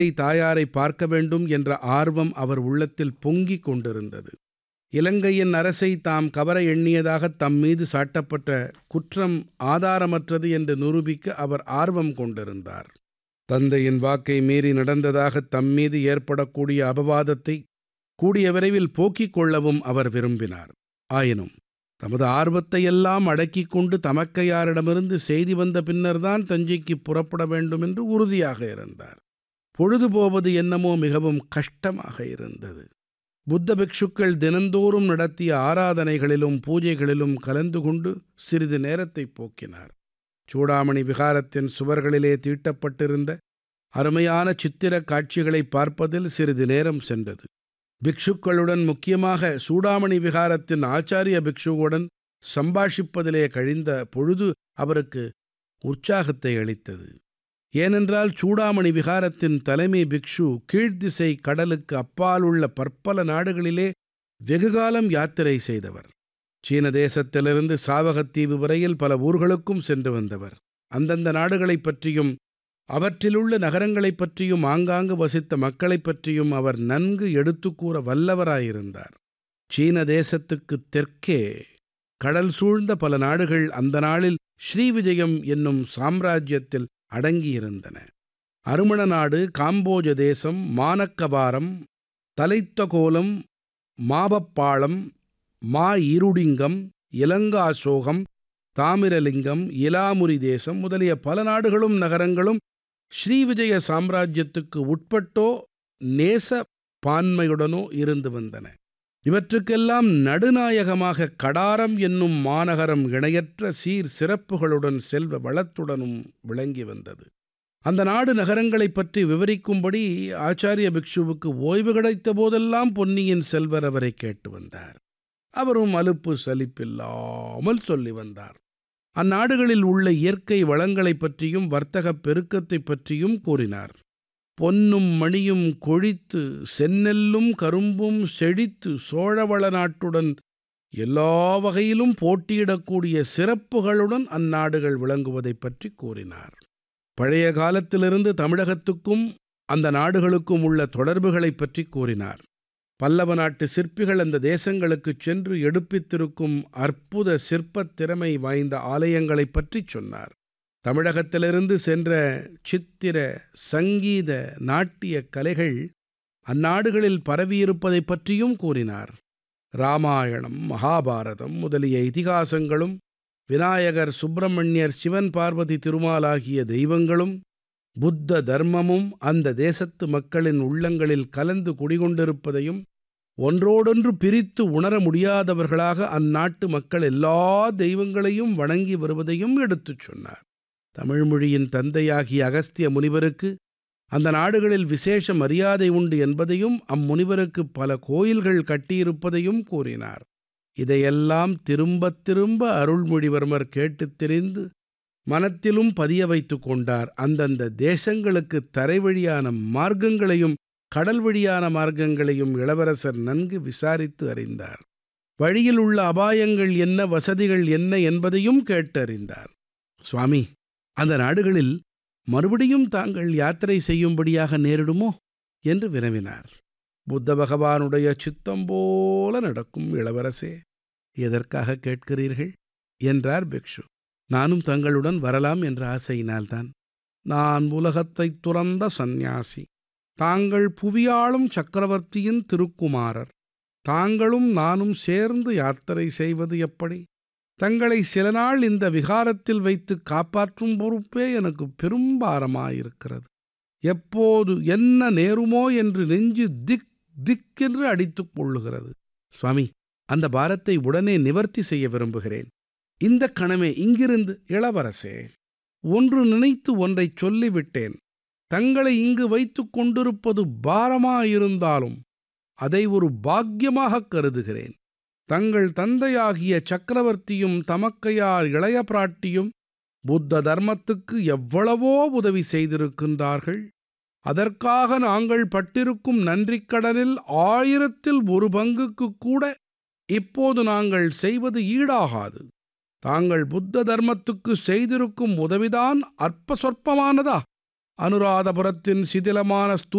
தாயாரை பார்க்க வேண்டும் என்ற ஆர்வம் அவர் உள்ளத்தில் பொங்கிக் கொண்டிருந்தது இலங்கையின் அரசை தாம் கவர எண்ணியதாக தம் மீது சாட்டப்பட்ட குற்றம் ஆதாரமற்றது என்று நிரூபிக்க அவர் ஆர்வம் கொண்டிருந்தார் தந்தையின் வாக்கை மீறி நடந்ததாக தம் மீது ஏற்படக்கூடிய அபவாதத்தை கூடிய விரைவில் போக்கிக் கொள்ளவும் அவர் விரும்பினார் ஆயினும் தமது ஆர்வத்தையெல்லாம் அடக்கிக் கொண்டு தமக்கையாரிடமிருந்து செய்தி வந்த பின்னர்தான் தஞ்சைக்கு புறப்பட வேண்டும் என்று உறுதியாக இருந்தார் பொழுது போவது என்னமோ மிகவும் கஷ்டமாக இருந்தது புத்த பிக்ஷுக்கள் தினந்தோறும் நடத்திய ஆராதனைகளிலும் பூஜைகளிலும் கலந்து கொண்டு சிறிது நேரத்தை போக்கினார் சூடாமணி விகாரத்தின் சுவர்களிலே தீட்டப்பட்டிருந்த அருமையான சித்திரக் காட்சிகளை பார்ப்பதில் சிறிது நேரம் சென்றது பிக்ஷுக்களுடன் முக்கியமாக சூடாமணி விகாரத்தின் ஆச்சாரிய பிக்ஷுவுடன் சம்பாஷிப்பதிலே கழிந்த பொழுது அவருக்கு உற்சாகத்தை அளித்தது ஏனென்றால் சூடாமணி விகாரத்தின் தலைமை பிக்ஷு கீழ்த்திசை கடலுக்கு அப்பால் உள்ள பற்பல நாடுகளிலே வெகுகாலம் யாத்திரை செய்தவர் சீன தேசத்திலிருந்து சாவகத்தீவு வரையில் பல ஊர்களுக்கும் சென்று வந்தவர் அந்தந்த நாடுகளைப் பற்றியும் அவற்றிலுள்ள நகரங்களைப் பற்றியும் ஆங்காங்கு வசித்த மக்களைப் பற்றியும் அவர் நன்கு எடுத்துக்கூற வல்லவராயிருந்தார் சீன தேசத்துக்கு தெற்கே கடல் சூழ்ந்த பல நாடுகள் அந்த நாளில் ஸ்ரீவிஜயம் என்னும் சாம்ராஜ்யத்தில் அடங்கியிருந்தன அருமண நாடு காம்போஜ தேசம் மானக்கவாரம் தலைத்தகோலம் மாபப்பாளம் மா இருடிங்கம் இலங்காசோகம் தாமிரலிங்கம் இலாமுரி தேசம் முதலிய பல நாடுகளும் நகரங்களும் ஸ்ரீவிஜய சாம்ராஜ்யத்துக்கு உட்பட்டோ நேச பான்மையுடனோ இருந்து வந்தன இவற்றுக்கெல்லாம் நடுநாயகமாக கடாரம் என்னும் மாநகரம் இணையற்ற சீர் சிறப்புகளுடன் செல்வ வளத்துடனும் விளங்கி வந்தது அந்த நாடு நகரங்களைப் பற்றி விவரிக்கும்படி ஆச்சாரிய பிக்ஷுவுக்கு ஓய்வு கிடைத்த போதெல்லாம் பொன்னியின் செல்வர் அவரை கேட்டு வந்தார் அவரும் அலுப்பு சலிப்பில்லாமல் சொல்லி வந்தார் அந்நாடுகளில் உள்ள இயற்கை வளங்களைப் பற்றியும் வர்த்தகப் பெருக்கத்தைப் பற்றியும் கூறினார் பொன்னும் மணியும் கொழித்து செந்நெல்லும் கரும்பும் செழித்து சோழவள நாட்டுடன் எல்லா வகையிலும் போட்டியிடக்கூடிய சிறப்புகளுடன் அந்நாடுகள் விளங்குவதைப் பற்றி கூறினார் பழைய காலத்திலிருந்து தமிழகத்துக்கும் அந்த நாடுகளுக்கும் உள்ள தொடர்புகளைப் பற்றி கூறினார் பல்லவ நாட்டு சிற்பிகள் அந்த தேசங்களுக்குச் சென்று எடுப்பித்திருக்கும் அற்புத சிற்பத் திறமை வாய்ந்த ஆலயங்களைப் பற்றிச் சொன்னார் தமிழகத்திலிருந்து சென்ற சித்திர சங்கீத நாட்டிய கலைகள் அந்நாடுகளில் பரவியிருப்பதைப் பற்றியும் கூறினார் ராமாயணம் மகாபாரதம் முதலிய இதிகாசங்களும் விநாயகர் சுப்பிரமணியர் சிவன் பார்வதி திருமாலாகிய தெய்வங்களும் புத்த தர்மமும் அந்த தேசத்து மக்களின் உள்ளங்களில் கலந்து குடிகொண்டிருப்பதையும் ஒன்றோடொன்று பிரித்து உணர முடியாதவர்களாக அந்நாட்டு மக்கள் எல்லா தெய்வங்களையும் வணங்கி வருவதையும் எடுத்துச் சொன்னார் தமிழ்மொழியின் தந்தையாகிய அகஸ்திய முனிவருக்கு அந்த நாடுகளில் விசேஷ மரியாதை உண்டு என்பதையும் அம்முனிவருக்கு பல கோயில்கள் கட்டியிருப்பதையும் கூறினார் இதையெல்லாம் திரும்பத் திரும்ப அருள்மொழிவர்மர் கேட்டுத் தெரிந்து மனத்திலும் பதிய வைத்து கொண்டார் அந்தந்த தேசங்களுக்கு தரைவழியான மார்க்கங்களையும் கடல் வழியான மார்க்கங்களையும் இளவரசர் நன்கு விசாரித்து அறிந்தார் வழியில் உள்ள அபாயங்கள் என்ன வசதிகள் என்ன என்பதையும் கேட்டறிந்தார் சுவாமி அந்த நாடுகளில் மறுபடியும் தாங்கள் யாத்திரை செய்யும்படியாக நேரிடுமோ என்று வினவினார் புத்த பகவானுடைய சித்தம் போல நடக்கும் இளவரசே எதற்காக கேட்கிறீர்கள் என்றார் பிக்ஷு நானும் தங்களுடன் வரலாம் என்ற ஆசையினால்தான் நான் உலகத்தைத் துறந்த சந்நியாசி தாங்கள் புவியாளும் சக்கரவர்த்தியின் திருக்குமாரர் தாங்களும் நானும் சேர்ந்து யாத்திரை செய்வது எப்படி தங்களை சில நாள் இந்த விகாரத்தில் வைத்து காப்பாற்றும் பொறுப்பே எனக்கு பெரும்பாரமாயிருக்கிறது எப்போது என்ன நேருமோ என்று நெஞ்சு திக் திக்கென்று அடித்துக் கொள்ளுகிறது சுவாமி அந்த பாரத்தை உடனே நிவர்த்தி செய்ய விரும்புகிறேன் இந்த கணமே இங்கிருந்து இளவரசே ஒன்று நினைத்து ஒன்றைச் சொல்லிவிட்டேன் தங்களை இங்கு வைத்துக் கொண்டிருப்பது பாரமாயிருந்தாலும் அதை ஒரு பாக்கியமாகக் கருதுகிறேன் தங்கள் தந்தையாகிய சக்கரவர்த்தியும் தமக்கையார் இளைய பிராட்டியும் புத்த தர்மத்துக்கு எவ்வளவோ உதவி செய்திருக்கின்றார்கள் அதற்காக நாங்கள் பட்டிருக்கும் நன்றிக்கடனில் ஆயிரத்தில் ஒரு பங்குக்கு கூட இப்போது நாங்கள் செய்வது ஈடாகாது தாங்கள் புத்த தர்மத்துக்கு செய்திருக்கும் உதவிதான் அற்ப சொற்பமானதா அனுராதபுரத்தின் சிதிலமான ஸ்தூ